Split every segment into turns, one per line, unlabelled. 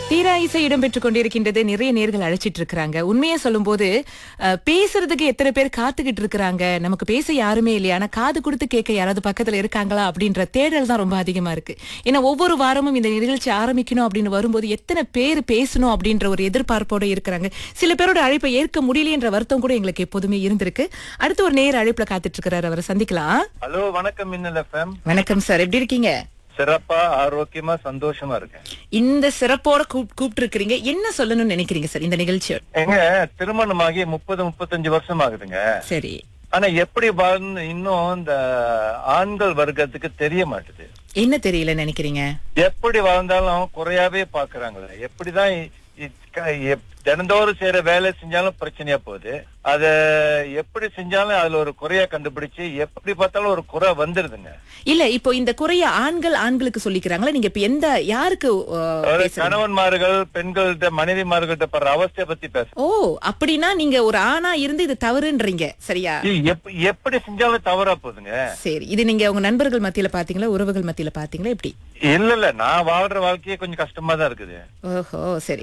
தீரா இசை இடம்பெற்றுக் கொண்டிருக்கின்றது நிறைய நேர்கள் அழைச்சிட்டு இருக்கிறாங்க உண்மையை சொல்லும்போது அஹ், பேசுறதுக்கு எத்தனை பேர் காத்துக்கிட்டு இருக்கிறாங்க நமக்கு பேச யாருமே இல்லையா ஆனா காது கொடுத்து கேட்க யாராவது பக்கத்துல இருக்காங்களா அப்படின்ற தேடல் தான் ரொம்ப அதிகமா இருக்கு ஏன்னா ஒவ்வொரு வாரமும் இந்த நிகழ்ச்சி ஆரம்பிக்கணும் அப்படின்னு வரும்போது எத்தனை பேர் பேசணும் அப்படின்ற ஒரு எதிர்பார்ப்போட இருக்கிறாங்க சில பேரோட அழைப்பை ஏற்க முடியலைன்ற வருத்தம் கூட எங்களுக்கு எப்போதுமே இருந்திருக்கு அடுத்து ஒரு நேர அழைப்புல காத்துட்டு இருக்கிறாரு அவரை சந்திக்கலாம்
ஹலோ வணக்கம் மின்னல் எஃப்எம்
வணக்கம் சார் எப்படி இருக்கீங்க
சிறப்பா ஆரோக்கியமா சந்தோஷமா இருக்கேன்
இந்த சிறப்போட கூப்பிட்டு இருக்கிறீங்க என்ன சொல்லணும்னு நினைக்கிறீங்க சார் இந்த நிகழ்ச்சியோட
எங்க திருமணமாகி முப்பது முப்பத்தஞ்சு வருஷம் ஆகுதுங்க
சரி
ஆனா எப்படி வாழ்ந்து இன்னும் இந்த ஆண்கள் வர்க்கத்துக்கு தெரிய மாட்டுது
என்ன தெரியல நினைக்கிறீங்க
எப்படி வாழ்ந்தாலும் குறையாவே பாக்குறாங்களே எப்படிதான் இ- இ- க- எப்- தினந்தோறும் செய்யற வேலை செஞ்சாலும் பிரச்சனையா போகுது அத எப்படி செஞ்சாலும் அதுல ஒரு குறையா கண்டுபிடிச்சு எப்படி பார்த்தாலும் ஒரு குறை வந்துருதுங்க
இல்ல இப்போ இந்த குறைய ஆண்கள் ஆண்களுக்கு சொல்லிக்கிறாங்களா நீங்க இப்ப எந்த யாருக்கு அஹ்,
அதாவது
பேசுறீங்க
கணவன்மார்கள் பெண்கள்கிட்ட மனைவிமார்கள்ட்ட படுற அவஸ்தைய பத்தி பேச
ஓ அப்படின்னா நீங்க ஒரு ஆணா இருந்து இது தவறுன்றீங்க சரியா
எப்- எப்படி செஞ்சாலும் தவறா போகுதுங்க
சரி இது நீங்க உங்க நண்பர்கள் மத்தியில பாத்தீங்களா உறவுகள் மத்தியில பாத்தீங்களா எப்படி
இல்ல இல்ல நான் வாழ்ற வாழ்க்கையே கொஞ்சம் கஷ்டமா தான் இருக்குது
ஓஹோ சரி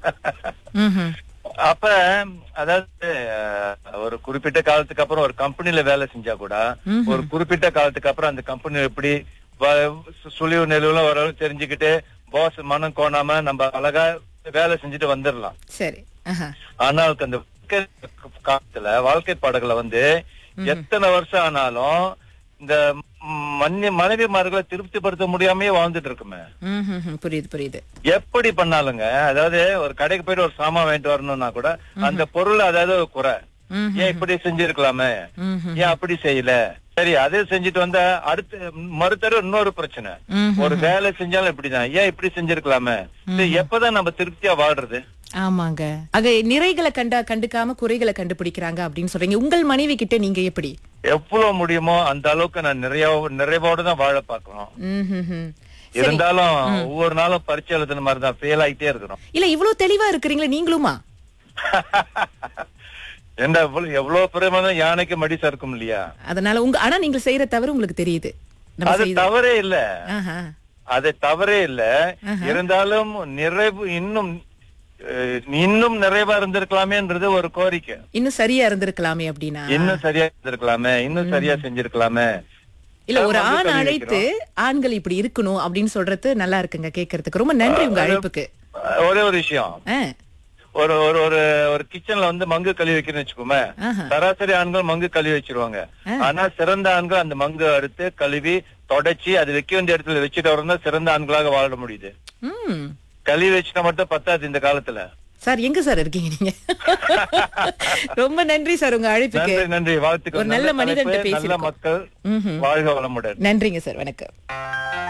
ம்ஹும்.
அப்ப அதாவது அஹ், ஒரு குறிப்பிட்ட காலத்துக்கு அப்புறம் ஒரு கம்பெனில வேலை செஞ்சா கூட ஒரு குறிப்பிட்ட காலத்துக்கு அப்புறம் அந்த கம்பெனி எப்படி வ- சு- சுழிவு நெளிவுல ஓரளவு தெரிஞ்சுக்கிட்டு பாஸ் மனம் கோணாம நம்ம அழகா வேலை செஞ்சுட்டு வந்துடலாம்
சரி ஆஹா.
ஆனால் அந்த வாழ்க்கை காலத்துல வாழ்க்கை பாடங்களை வந்து எத்தனை வருஷம் ஆனாலும் இந்த மன்னி மனைவிமார்களை திருப்திப்படுத்த முடியாமயே வாழ்ந்துட்டு இருக்குமே
ம்ஹும்ஹும். புரியுது புரியுது
எப்படி பண்ணாலுங்க அதாவது ஒரு கடைக்கு போயிட்டு ஒரு சாமான் வாங்கிட்டு வரணும்னா கூட அந்த பொருள் அதாவது ஒரு குறை
ம்ஹும்.
ஏன் இப்படி செஞ்சிருக்கலாமே
ம்ஹும்.
ஏன் அப்படி செய்யல சரி அதே செஞ்சுட்டு வந்தா அடுத்து மறுத்தர இன்னொரு பிரச்சனை
ம்ஹும்.
ஒரு வேலை செஞ்சாலும் இப்படிதான் ஏன் இப்படி செஞ்சிருக்கலாமே இது எப்பதான் நம்ம திருப்தியா வாழ்றது
ஆமாங்க ஆக நிறைகளை கண்டா கண்டுக்காம குறைகளை கண்டுபிடிக்கிறாங்க அப்படின்னு சொல்றீங்க உங்கள் மனைவி கிட்ட நீங்க எப்படி
எவ்வளவு முடியுமோ அந்த அளவுக்கு நான் நிறைய நிறைவோட தான் வாழ பாக்கணும்
ம்ஹும்ஹும்.
இருந்தாலும் ஒவ்வொரு நாளும் பரீட்சை எழுதுன மாதிரி தான் ஃபெயில் ஆகிட்டே இருக்கிறோம்
இல்ல இவ்வளவு தெளிவா இருக்கிறீங்களே நீங்களுமா
என்ன எவ்வளவு எவ்வளவு பெருமை தான் யானைக்கு மடி சறுக்கும் இல்லையா
அதனால உங்க ஆனா நீங்க செய்யற தவறு உங்களுக்கு தெரியுது நம்ம
அது
செய்த-
தவறே இல்ல
ஆஹா.
அது தவறே இல்ல இருந்தாலும் நிறைவு இன்னும் அஹ், இன்னும் நிறைவா இருந்திருக்கலாமேன்றது ஒரு கோரிக்கை
இன்னும் சரியா இருந்திருக்கலாமே அப்படின்னா
இன்னும் சரியா இருந்திருக்கலாமே இன்னும் சரியா செஞ்சிருக்கலாமே
இல்ல ஒரு
வந்து
ஆண்
சொல்லி
அழைத்து ஆண்கள் இப்படி இருக்கணும் அப்படின்னு சொல்றது நல்லா இருக்குங்க கேக்குறதுக்கு ரொம்ப நன்றி உங்க அழைப்புக்கு
அஹ், ஒரே ஒரு விஷயம்
ஆ,
ஒரு ஒரு ஒரு ஒரு கிச்சன்ல வந்து மங்கு கழுவி வைக்கிறேன்னு வச்சுக்கோமே
ஆஹா.
சராசரி ஆண்கள் மங்கு கழுவி வச்சிருவாங்க ஆனா சிறந்த ஆண்கள் அந்த மங்கு அறுத்து கழுவி தொடச்சி அது வைக்க வேண்டிய இடத்துல வச்சுட்டு வரணும் சிறந்த ஆண்களாக வாழ முடியுது
ம்
கழுவி வச்சுட்டா மட்டும் பத்தாது இந்த காலத்துல
சார் எங்க சார் இருக்கீங்க நீங்க ரொம்ப நன்றி சார் உங்க அழைப்புக்கு
நன்றி நன்றி வாழ்த்துக்கள்
ஒரு நல்ல மனிதன்கிட்ட
தலைப்பு, நல்ல
பேசியிருக்கோம்.
மக்கள்
ம்ஹும்.
வாழ்க வளமுடன்
நன்றிங்க சார் வணக்கம்